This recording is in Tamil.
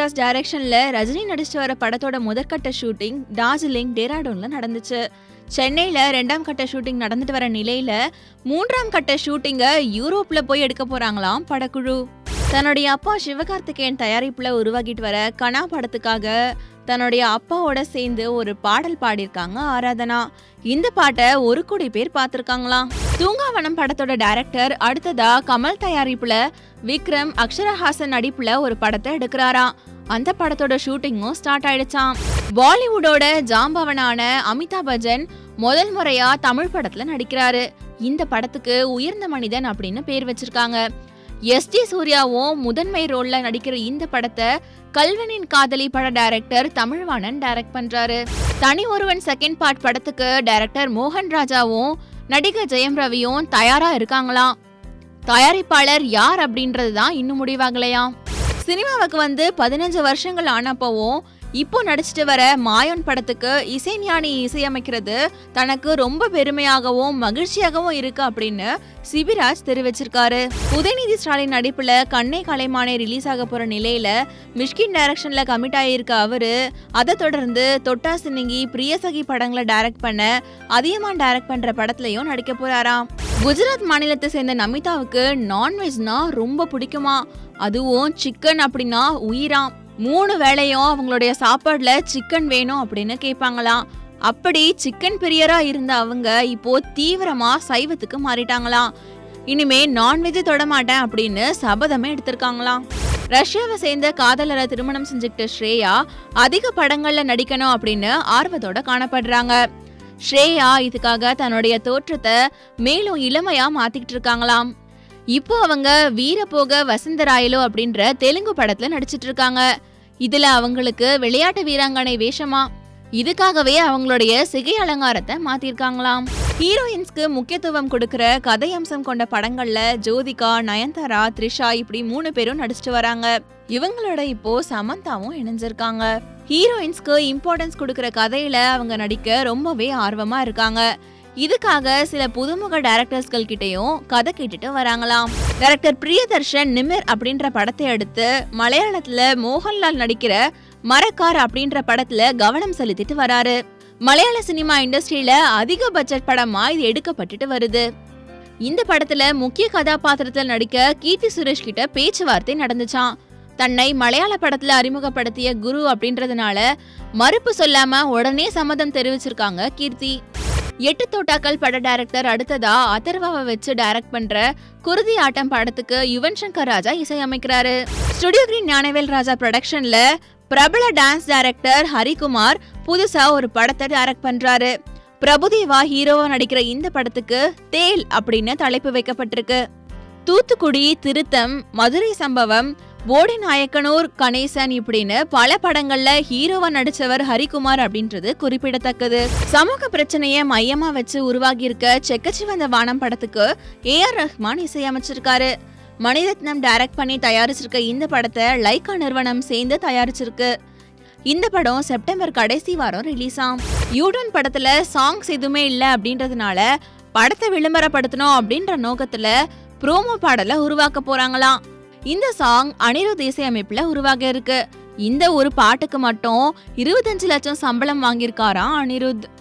பிரகாஷ் டைரக்ஷன்ல ரஜினி நடிச்சிட்டு வர படத்தோட முதற்கட்ட ஷூட்டிங் டார்ஜிலிங் டேராடூன்ல நடந்துச்சு சென்னையில ரெண்டாம் கட்ட ஷூட்டிங் நடந்துட்டு வர நிலையில மூன்றாம் கட்ட ஷூட்டிங்கை யூரோப்ல போய் எடுக்க போறாங்களாம் படக்குழு தன்னுடைய அப்பா சிவகார்த்திகேயன் தயாரிப்புல உருவாக்கிட்டு வர கனா படத்துக்காக தன்னுடைய அப்பாவோட சேர்ந்து ஒரு பாடல் பாடியிருக்காங்க ஆராதனா இந்த பாட்டை ஒரு கோடி பேர் பார்த்திருக்காங்களாம் தூங்காவனம் படத்தோட டைரக்டர் அடுத்ததா கமல் தயாரிப்புல விக்ரம் அக்ஷரஹாசன் நடிப்புல ஒரு படத்தை எடுக்கிறாராம் அந்த படத்தோட ஷூட்டிங்கும் ஸ்டார்ட் ஆயிடுச்சாம் பாலிவுட்டோட ஜாம்பவனான அமிதாப் பச்சன் முதல் முறையா தமிழ் படத்துல நடிக்கிறாரு இந்த படத்துக்கு உயர்ந்த மனிதன் அப்படின்னு பேர் வச்சிருக்காங்க எஸ் டி சூர்யாவும் முதன்மை ரோல்ல நடிக்கிற இந்த படத்தை கல்வனின் காதலி பட டைரக்டர் தமிழ்வாணன் டைரக்ட் பண்றாரு தனி ஒருவன் செகண்ட் பார்ட் படத்துக்கு டைரக்டர் மோகன் ராஜாவும் நடிகர் ஜெயம் ரவியும் தயாரா இருக்காங்களாம் தயாரிப்பாளர் யார் அப்படின்றது தான் இன்னும் முடிவாகலையாம் சினிமாவுக்கு வந்து பதினஞ்சு வருஷங்கள் ஆனப்பவும் இப்போ நடிச்சிட்டு வர மாயன் படத்துக்கு இசைஞானி இசையமைக்கிறது தனக்கு ரொம்ப பெருமையாகவும் மகிழ்ச்சியாகவும் இருக்கு அப்படின்னு சிபிராஜ் தெரிவிச்சிருக்காரு உதயநிதி ஸ்டாலின் நடிப்புல கண்ணே கலைமானே ரிலீஸ் ஆக போற நிலையில மிஷ்கின் டைரக்ஷன்ல கமிட் ஆகியிருக்க அவரு அதை தொடர்ந்து தொட்டா சின்னிங்கி பிரியசகி படங்களை டைரக்ட் பண்ண அதியமான் டைரக்ட் பண்ற படத்துலயும் நடிக்க போறாராம் குஜராத் மாநிலத்தை சேர்ந்த நமிதாவுக்கு நான்வெஜ்னா ரொம்ப பிடிக்குமா அதுவும் சிக்கன் அப்படின்னா உயிராம் மூணு வேளையும் அவங்களுடைய சாப்பாடுல சிக்கன் வேணும் அப்படின்னு கேட்பாங்களாம் அப்படி சிக்கன் பிரியரா இருந்த அவங்க இப்போ தீவிரமா சைவத்துக்கு மாறிட்டாங்களாம் இனிமே நான்வெஜ் தொட மாட்டேன் அப்படின்னு சபதமே எடுத்திருக்காங்களாம் ரஷ்யாவை சேர்ந்த காதலரை திருமணம் செஞ்சுக்கிட்ட ஸ்ரேயா அதிக படங்கள்ல நடிக்கணும் அப்படின்னு ஆர்வத்தோட காணப்படுறாங்க ஸ்ரேயா இதுக்காக தன்னுடைய தோற்றத்தை மேலும் இளமையா மாத்திக்கிட்டு இருக்காங்களாம் இப்போ அவங்க வீரபோக வசந்தராயலோ அப்படின்ற தெலுங்கு படத்துல நடிச்சிட்டு இருக்காங்க இதுல அவங்களுக்கு விளையாட்டு வீராங்கனை வேஷமா இதுக்காகவே அவங்களுடைய சிகை அலங்காரத்தை மாத்திருக்காங்களாம் ஹீரோயின்ஸ்க்கு முக்கியத்துவம் கொடுக்கிற கதையம்சம் கொண்ட படங்கள்ல ஜோதிகா நயன்தாரா த்ரிஷா இப்படி மூணு பேரும் நடிச்சிட்டு வராங்க இவங்களோட இப்போ சமந்தாவும் இணைஞ்சிருக்காங்க ஹீரோயின்ஸ்க்கு இம்பார்ட்டன்ஸ் கொடுக்கிற கதையில அவங்க நடிக்க ரொம்பவே ஆர்வமா இருக்காங்க இதுக்காக சில புதுமுக டைரக்டர்ஸ்கள் கிட்டயும் கதை கேட்டுட்டு வராங்களாம் டைரக்டர் பிரியதர்ஷன் நிமிர் அப்படின்ற படத்தை எடுத்து மலையாளத்துல மோகன்லால் நடிக்கிற மரக்கார் அப்படின்ற படத்துல கவனம் செலுத்திட்டு வராரு மலையாள சினிமா இண்டஸ்ட்ரியில அதிக பட்ஜெட் படமா இது எடுக்கப்பட்டுட்டு வருது இந்த படத்துல முக்கிய கதாபாத்திரத்துல நடிக்க கீர்த்தி சுரேஷ் கிட்ட பேச்சுவார்த்தை நடந்துச்சாம் தன்னை மலையாள படத்துல அறிமுகப்படுத்திய குரு அப்படின்றதுனால மறுப்பு சொல்லாம உடனே சம்மதம் தெரிவிச்சிருக்காங்க கீர்த்தி எட்டு தோட்டாக்கள் பட டைரக்டர் அடுத்ததா அதர்வாவை வச்சு டைரக்ட் பண்ற குருதி ஆட்டம் படத்துக்கு யுவன் சங்கர் ராஜா இசையமைக்கிறாரு ஸ்டுடியோ கிரீன் ஞானவேல் ராஜா ப்ரொடக்ஷன்ல பிரபல டான்ஸ் டைரக்டர் ஹரிகுமார் புதுசா ஒரு படத்தை டைரக்ட் பண்றாரு பிரபுதேவா ஹீரோவா நடிக்கிற இந்த படத்துக்கு தேல் அப்படின்னு தலைப்பு வைக்கப்பட்டிருக்கு தூத்துக்குடி திருத்தம் மதுரை சம்பவம் போடி நாயக்கனூர் கணேசன் இப்படின்னு பல படங்கள்ல ஹீரோவா நடிச்சவர் ஹரிகுமார் அப்படின்றது குறிப்பிடத்தக்கது சமூக பிரச்சனைய மையமா வச்சு உருவாகி இருக்க செக்கச்சிவந்த வானம் படத்துக்கு ஏ ஆர் ரஹ்மான் இசையமைச்சிருக்காரு மணிரத்னம் டைரக்ட் பண்ணி தயாரிச்சிருக்க இந்த படத்தை லைக்கா நிறுவனம் சேர்ந்து தயாரிச்சிருக்கு இந்த படம் செப்டம்பர் கடைசி வாரம் ரிலீஸ் ஆகும் யூடன் படத்துல சாங்ஸ் எதுவுமே இல்ல அப்படின்றதுனால படத்தை விளம்பரப்படுத்தணும் அப்படின்ற நோக்கத்துல ப்ரோமோ பாடலை உருவாக்க போறாங்களாம் இந்த சாங் அனிருத் இசையமைப்புல உருவாக இருக்கு இந்த ஒரு பாட்டுக்கு மட்டும் இருபத்தஞ்சு லட்சம் சம்பளம் வாங்கியிருக்காராம் அனிருத்